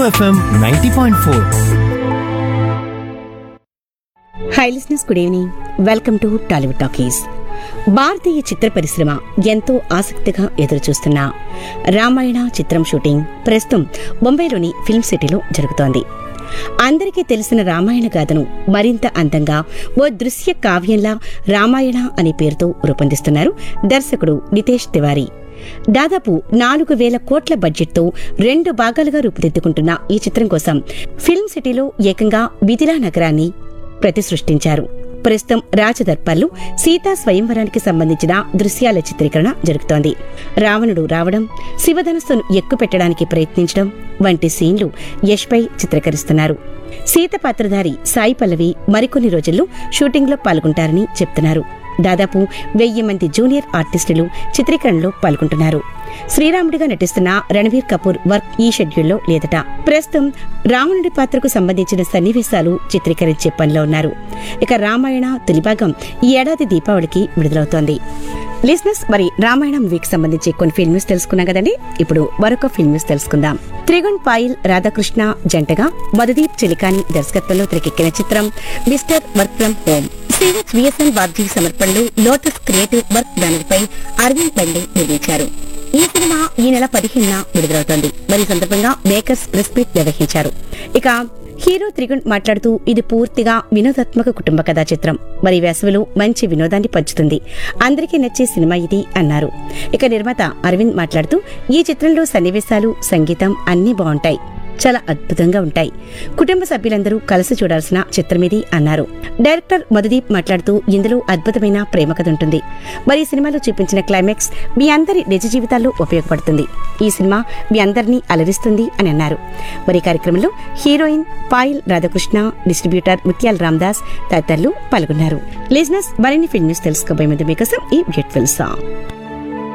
FM ninety point four hi listeners good evening welcome to Tollywood talkies భారతీయ చిత్ర పరిశ్రమ ఎంతో ఆసక్తిగా ఎదురుచూస్తున్న రామాయణ చిత్రం షూటింగ్ ప్రస్తుతం బొంబాయిలోని ఫిల్మ్ సిటీలో జరుగుతోంది అందరికీ తెలిసిన రామాయణ గాథను మరింత అందంగా ఓ దృశ్య కావ్యంలా రామాయణ అనే పేరుతో రూపొందిస్తున్నారు దర్శకుడు నితేష్ తివారీ దాదాపు నాలుగు వేల కోట్ల బడ్జెట్తో రెండు భాగాలుగా రూపుదిద్దుకుంటున్న ఈ చిత్రం కోసం ఫిల్మ్ సిటీలో ఏకంగా మిథిలా నగరాన్ని ప్రతి సృష్టించారు ప్రస్తుతం రాజదర్పాల్లో సీతా స్వయంవరానికి సంబంధించిన దృశ్యాల చిత్రీకరణ జరుగుతోంది రావణుడు రావడం శివధనస్సును ఎక్కుపెట్టడానికి ప్రయత్నించడం వంటి సీన్లు యష్పై చిత్రీకరిస్తున్నారు సీత పాత్రధారి సాయి పల్లవి మరికొన్ని రోజుల్లో షూటింగ్లో పాల్గొంటారని చెప్తున్నారు దాదాపు వెయ్యి మంది జూనియర్ ఆర్టిస్టులు చిత్రీకరణలో పాల్గొంటున్నారు శ్రీరాముడిగా నటిస్తున్న రణవీర్ కపూర్ వర్క్ ఈ షెడ్యూల్లో లేదట ప్రస్తుతం రావణుడి పాత్రకు సంబంధించిన సన్నివేశాలు చిత్రీకరించే పనిలో ఉన్నారు ఇక రామాయణ తొలిభాగం ఈ ఏడాది దీపావళికి విడుదలవుతోంది లిస్నెస్ మరి రామాయణం వీక్ సంబంధించి కొన్ని ఫిల్మ్ న్యూస్ తెలుసుకున్నాం కదండి ఇప్పుడు మరొక ఫిల్మ్ న్యూస్ తెలుసుకుందాం త్రిగుణ్ పాయిల్ రాధాకృష్ణ జంటగా మధుదీప్ చిలికాని దర్శకత్వంలో తెరకెక్కిన చిత్రం మిస్టర్ వర్క్ ఫ్రం హోమ్ శ్రీవత్ విఎస్ఎన్ బాబ్జీ సమర్పణలో లోటస్ క్రియేటివ్ వర్క్ బ్యానర్ పై అరవింద్ పండే నిర్మించారు ఈ సినిమా ఈ నెల పదిహేనున విడుదలవుతోంది మరి ఈ సందర్భంగా మేకర్స్ ప్రెస్ మీట్ నిర్వహించారు ఇక హీరో త్రిగుణ్ మాట్లాడుతూ ఇది పూర్తిగా వినోదాత్మక కుటుంబ కథా చిత్రం మరి వేసవిలో మంచి వినోదాన్ని పంచుతుంది అందరికీ నచ్చే సినిమా ఇది అన్నారు ఇక నిర్మాత అరవింద్ మాట్లాడుతూ ఈ చిత్రంలో సన్నివేశాలు సంగీతం అన్నీ బాగుంటాయి చాలా అద్భుతంగా ఉంటాయి కుటుంబ సభ్యులందరూ కలిసి చూడాల్సిన చిత్రం ఇది అన్నారు డైరెక్టర్ మధుదీప్ మాట్లాడుతూ ఇందులో అద్భుతమైన ప్రేమ కథ ఉంటుంది మరి ఈ సినిమాలో చూపించిన క్లైమాక్స్ మీ అందరి నిజ జీవితాల్లో ఉపయోగపడుతుంది ఈ సినిమా మీ అందరినీ అలరిస్తుంది అని అన్నారు మరి ఈ కార్యక్రమంలో హీరోయిన్ పాయిల్ రాధాకృష్ణ డిస్ట్రిబ్యూటర్ ముత్యాల రామ్దాస్ తదితరులు పాల్గొన్నారు లిజినెస్ మరిన్ని ఫిల్మ్ న్యూస్ తెలుసుకోబోయే ముందు మీకోసం ఈ బ్యూటిఫుల్ సాంగ్